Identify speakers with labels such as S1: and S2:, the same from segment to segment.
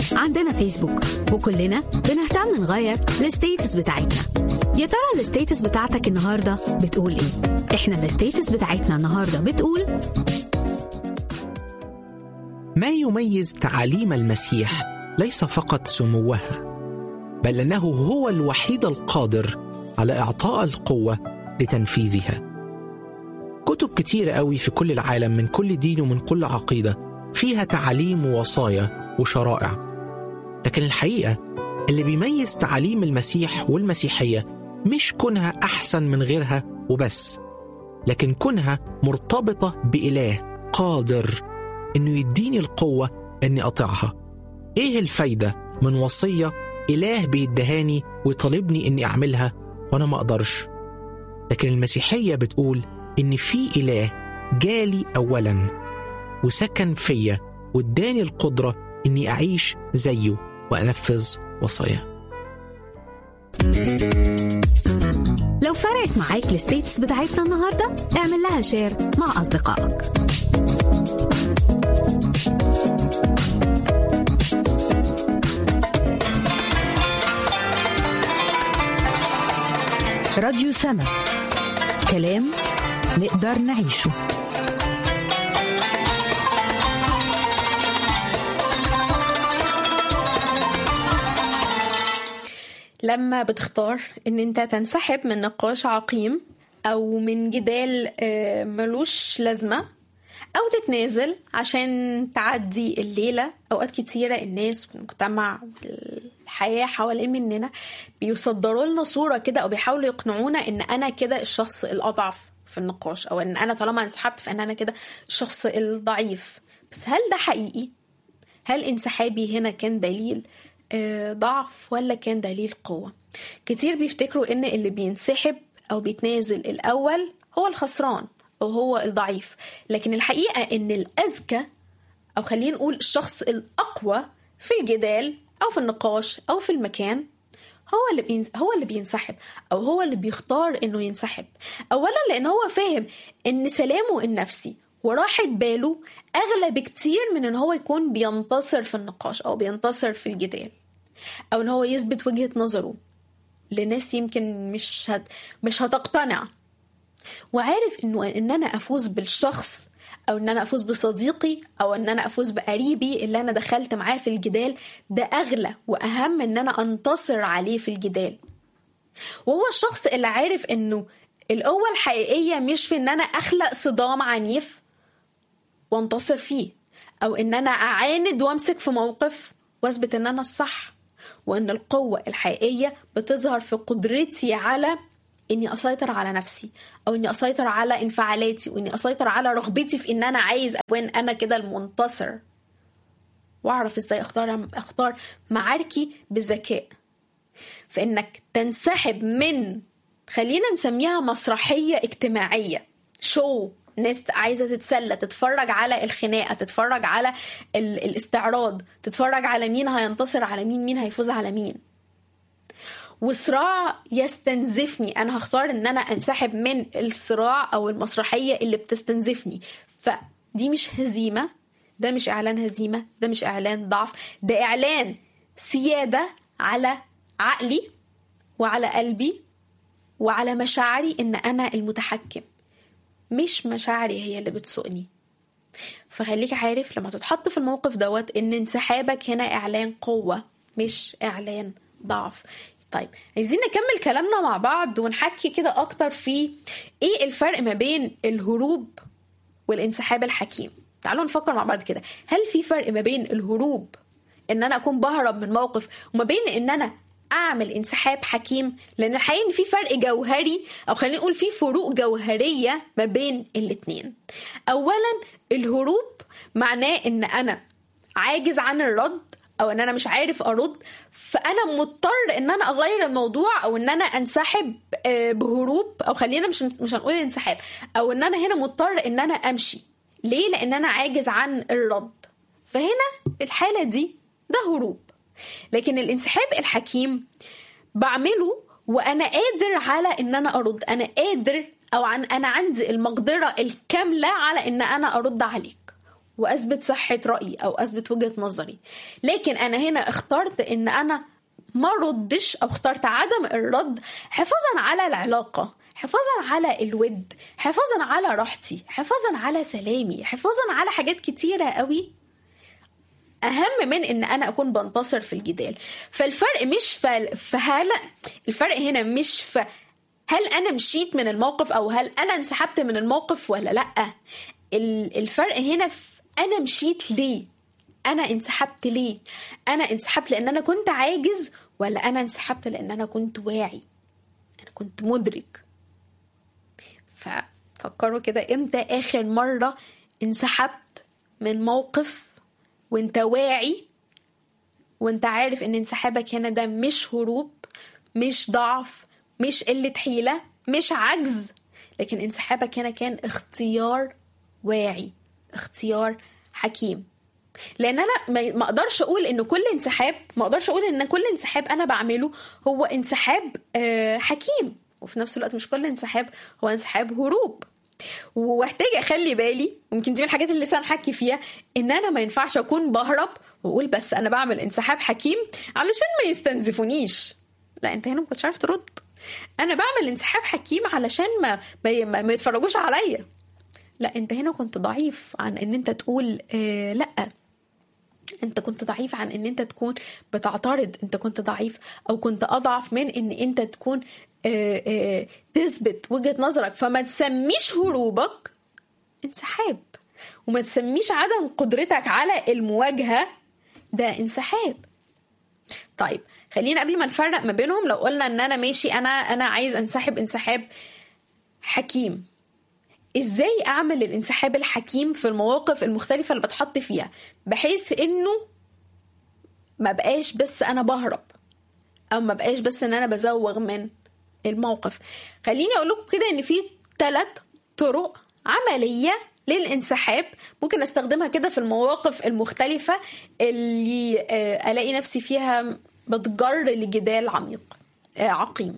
S1: عندنا فيسبوك وكلنا بنهتم نغير الستيتس بتاعتنا يا ترى الستيتس بتاعتك النهارده بتقول ايه احنا الستيتس بتاعتنا النهارده بتقول
S2: ما يميز تعاليم المسيح ليس فقط سموها بل انه هو الوحيد القادر على اعطاء القوه لتنفيذها كتب كتيرة قوي في كل العالم من كل دين ومن كل عقيدة فيها تعاليم ووصايا وشرائع لكن الحقيقة اللي بيميز تعاليم المسيح والمسيحية مش كونها أحسن من غيرها وبس لكن كونها مرتبطة بإله قادر إنه يديني القوة إني أطيعها إيه الفايدة من وصية إله بيدهاني ويطالبني إني أعملها وأنا ما أقدرش لكن المسيحية بتقول إن في إله جالي أولا وسكن فيا واداني القدرة إني أعيش زيه وأنفذ وصاياه
S1: لو فرقت معاك الستيتس بتاعتنا النهارده اعمل لها شير مع أصدقائك
S3: راديو سما كلام نقدر نعيشه
S4: لما بتختار ان انت تنسحب من نقاش عقيم او من جدال آه، ملوش لازمه او تتنازل عشان تعدي الليله اوقات كتيره الناس والمجتمع والحياه حوالين مننا بيصدروا لنا صوره كده او بيحاولوا يقنعونا ان انا كده الشخص الاضعف في النقاش او ان انا طالما انسحبت فان انا كده الشخص الضعيف بس هل ده حقيقي هل انسحابي هنا كان دليل آه، ضعف ولا كان دليل قوة كتير بيفتكروا ان اللي بينسحب او بيتنازل الاول هو الخسران او هو الضعيف لكن الحقيقة ان الاذكى او خلينا نقول الشخص الاقوى في الجدال او في النقاش او في المكان هو اللي بينز... هو اللي بينسحب او هو اللي بيختار انه ينسحب اولا لان هو فاهم ان سلامه النفسي وراحة باله اغلى بكتير من ان هو يكون بينتصر في النقاش او بينتصر في الجدال او ان هو يثبت وجهة نظره لناس يمكن مش هت... مش هتقتنع وعارف انه ان انا افوز بالشخص او ان انا افوز بصديقي او ان انا افوز بقريبي اللي انا دخلت معاه في الجدال ده اغلى واهم ان انا انتصر عليه في الجدال وهو الشخص اللي عارف انه القوة الحقيقية مش في ان انا اخلق صدام عنيف وانتصر فيه او ان انا اعاند وامسك في موقف واثبت ان انا الصح وان القوة الحقيقية بتظهر في قدرتي على اني اسيطر على نفسي او اني اسيطر على انفعالاتي واني اسيطر على رغبتي في ان انا عايز اكون انا كده المنتصر واعرف ازاي اختار اختار معاركي بذكاء فانك تنسحب من خلينا نسميها مسرحيه اجتماعيه شو ناس عايزه تتسلى تتفرج على الخناقه تتفرج على ال- الاستعراض تتفرج على مين هينتصر على مين مين هيفوز على مين وصراع يستنزفني انا هختار ان انا انسحب من الصراع او المسرحيه اللي بتستنزفني فدي مش هزيمه ده مش اعلان هزيمه ده مش اعلان ضعف ده اعلان سياده على عقلي وعلى قلبي وعلى مشاعري ان انا المتحكم مش مشاعري هي اللي بتسوقني فخليك عارف لما تتحط في الموقف دوت ان انسحابك هنا اعلان قوه مش اعلان ضعف طيب عايزين نكمل كلامنا مع بعض ونحكي كده اكتر في ايه الفرق ما بين الهروب والانسحاب الحكيم تعالوا نفكر مع بعض كده هل في فرق ما بين الهروب ان انا اكون بهرب من موقف وما بين ان انا اعمل انسحاب حكيم لان الحقيقه ان في فرق جوهري او خلينا نقول في فروق جوهريه ما بين الاتنين اولا الهروب معناه ان انا عاجز عن الرد او ان انا مش عارف ارد فانا مضطر ان انا اغير الموضوع او ان انا انسحب آه، بهروب او خلينا مش مش هنقول انسحاب او ان انا هنا مضطر ان انا امشي ليه لان انا عاجز عن الرد فهنا الحاله دي ده هروب لكن الانسحاب الحكيم بعمله وانا قادر على ان انا ارد انا قادر او عن انا عندي المقدره الكامله على ان انا ارد عليك واثبت صحه رايي او اثبت وجهه نظري لكن انا هنا اخترت ان انا ما ردش او اخترت عدم الرد حفاظا على العلاقه حفاظا على الود حفاظا على راحتي حفاظا على سلامي حفاظا على حاجات كتيره قوي اهم من ان انا اكون بنتصر في الجدال فالفرق مش في في هل الفرق هنا مش في هل انا مشيت من الموقف او هل انا انسحبت من الموقف ولا لا ال- الفرق هنا في انا مشيت ليه انا انسحبت ليه انا انسحبت لان انا كنت عاجز ولا انا انسحبت لان انا كنت واعي انا كنت مدرك ففكروا كده امتى اخر مره انسحبت من موقف وانت واعي وانت عارف ان انسحابك هنا ده مش هروب مش ضعف مش قلة حيلة مش عجز لكن انسحابك هنا كان اختيار واعي اختيار حكيم لان انا ما ما اقدرش اقول ان كل انسحاب ما اقدرش اقول ان كل انسحاب انا بعمله هو انسحاب آه، حكيم وفي نفس الوقت مش كل انسحاب هو انسحاب هروب واحتاج اخلي بالي ممكن دي من الحاجات اللي لسه هنحكي فيها ان انا ما ينفعش اكون بهرب واقول بس انا بعمل انسحاب حكيم علشان ما يستنزفونيش لا انت هنا ما كنتش عارف ترد انا بعمل انسحاب حكيم علشان ما ما, ما, ما يتفرجوش عليا لا انت هنا كنت ضعيف عن ان انت تقول آه لا انت كنت ضعيف عن ان انت تكون بتعترض انت كنت ضعيف او كنت اضعف من ان انت تكون آه، آه، تثبت وجهة نظرك فما تسميش هروبك انسحاب وما تسميش عدم قدرتك على المواجهة ده انسحاب طيب خلينا قبل ما نفرق ما بينهم لو قلنا ان انا ماشي انا انا عايز انسحب انسحاب حكيم ازاي اعمل الانسحاب الحكيم في المواقف المختلفة اللي بتحط فيها بحيث انه ما بقاش بس انا بهرب او ما بقاش بس ان انا بزوغ من الموقف خليني اقول لكم كده ان في ثلاث طرق عمليه للانسحاب ممكن استخدمها كده في المواقف المختلفه اللي آه، الاقي نفسي فيها بتجر لجدال عميق آه، عقيم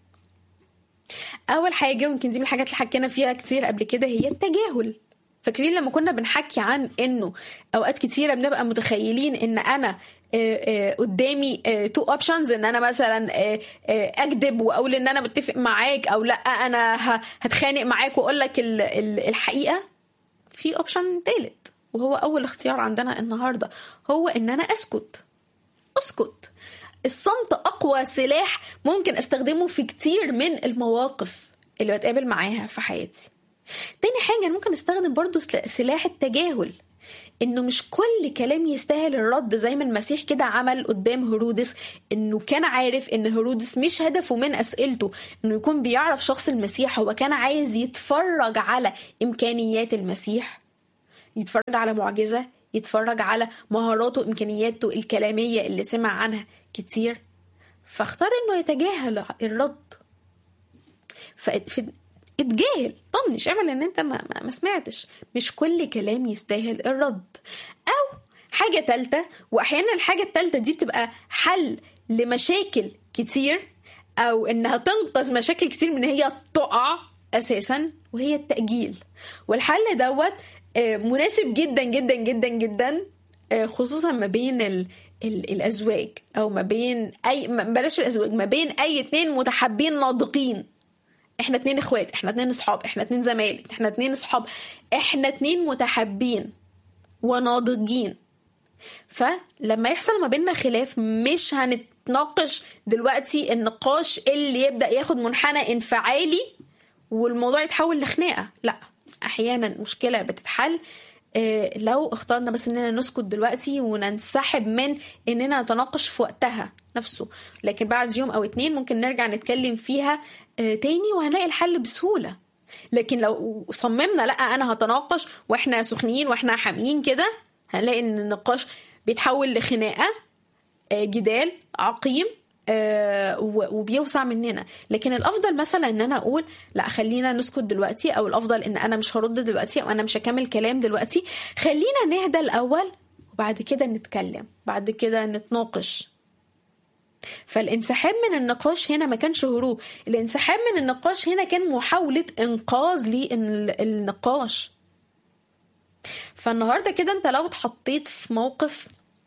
S4: اول حاجه ممكن دي من الحاجات اللي حكينا فيها كتير قبل كده هي التجاهل فاكرين لما كنا بنحكي عن انه اوقات كتيره بنبقى متخيلين ان انا آه، آه، قدامي تو اوبشنز ان انا مثلا آه، آه، اكذب واقول ان انا متفق معاك او لا انا ه- هتخانق معاك واقول لك ال- ال- الحقيقه في اوبشن تالت وهو اول اختيار عندنا النهارده هو ان انا اسكت اسكت الصمت اقوى سلاح ممكن استخدمه في كتير من المواقف اللي بتقابل معاها في حياتي تاني حاجة أنا ممكن استخدم برضو سل- سلاح التجاهل انه مش كل كلام يستاهل الرد زي ما المسيح كده عمل قدام هرودس انه كان عارف ان هرودس مش هدفه من اسئلته انه يكون بيعرف شخص المسيح هو كان عايز يتفرج على امكانيات المسيح يتفرج على معجزة يتفرج على مهاراته وإمكانياته الكلامية اللي سمع عنها كتير فاختار إنه يتجاهل الرد فاتجاهل طنش اعمل ان انت ما, ما, ما سمعتش مش كل كلام يستاهل الرد او حاجة تالتة واحيانا الحاجة التالتة دي بتبقى حل لمشاكل كتير او انها تنقذ مشاكل كتير من هي تقع اساسا وهي التأجيل والحل دوت آه، مناسب جدا جدا جدا جدا آه، خصوصا ما بين ال ال الازواج او ما بين اي ما- بلاش الازواج ما بين اي اتنين متحابين ناضقين احنا اتنين اخوات احنا اتنين اصحاب احنا اتنين زمايل احنا اتنين اصحاب احنا اتنين متحابين وناضجين فلما يحصل ما بيننا خلاف مش هنتناقش دلوقتي النقاش اللي يبدأ ياخد منحنى انفعالي والموضوع يتحول لخناقة لا احيانا المشكلة بتتحل آه، لو اخترنا بس اننا نسكت دلوقتي وننسحب من اننا نتناقش في وقتها نفسه لكن بعد يوم او اتنين ممكن نرجع نتكلم فيها آه، تاني وهنلاقي الحل بسهولة لكن لو صممنا لا انا هتناقش واحنا سخنين واحنا حاميين كده هنلاقي ان النقاش بيتحول لخناقه آه، جدال عقيم آه، و- وبيوسع مننا لكن الافضل مثلا ان انا اقول لا خلينا نسكت دلوقتي او الافضل ان انا مش هرد دلوقتي او انا مش هكمل كلام دلوقتي خلينا نهدى الاول وبعد كده نتكلم بعد كده نتناقش فالانسحاب من النقاش هنا ما كانش هروب الانسحاب من النقاش هنا كان محاولة إنقاذ للنقاش فالنهارده كده انت لو اتحطيت في موقف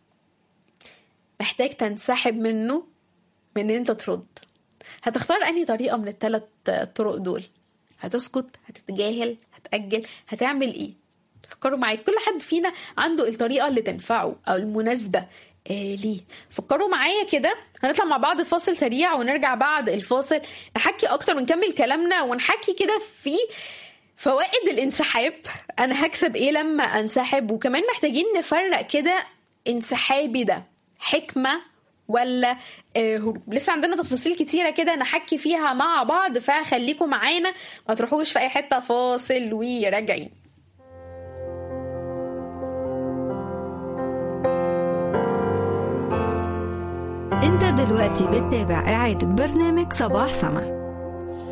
S4: محتاج تنسحب منه من ان انت ترد هتختار انهي طريقه من الثلاث طرق دول هتسكت هتتجاهل هتأجل هتعمل ايه فكروا معايا كل حد فينا عنده الطريقه اللي تنفعه او المناسبه آه ليه فكروا معايا كده هنطلع مع بعض فاصل سريع ونرجع بعد الفاصل نحكي اكتر ونكمل كلامنا ونحكي كده في فوائد الانسحاب انا هكسب ايه لما انسحب وكمان محتاجين نفرق كده انسحابي ده حكمه ولا آه، هروب لسه عندنا تفاصيل كتيرة كده نحكي فيها مع بعض فخليكم معانا ما تروحوش في أي حتة فاصل وراجعين
S3: انت دلوقتي بتتابع إعادة برنامج صباح سما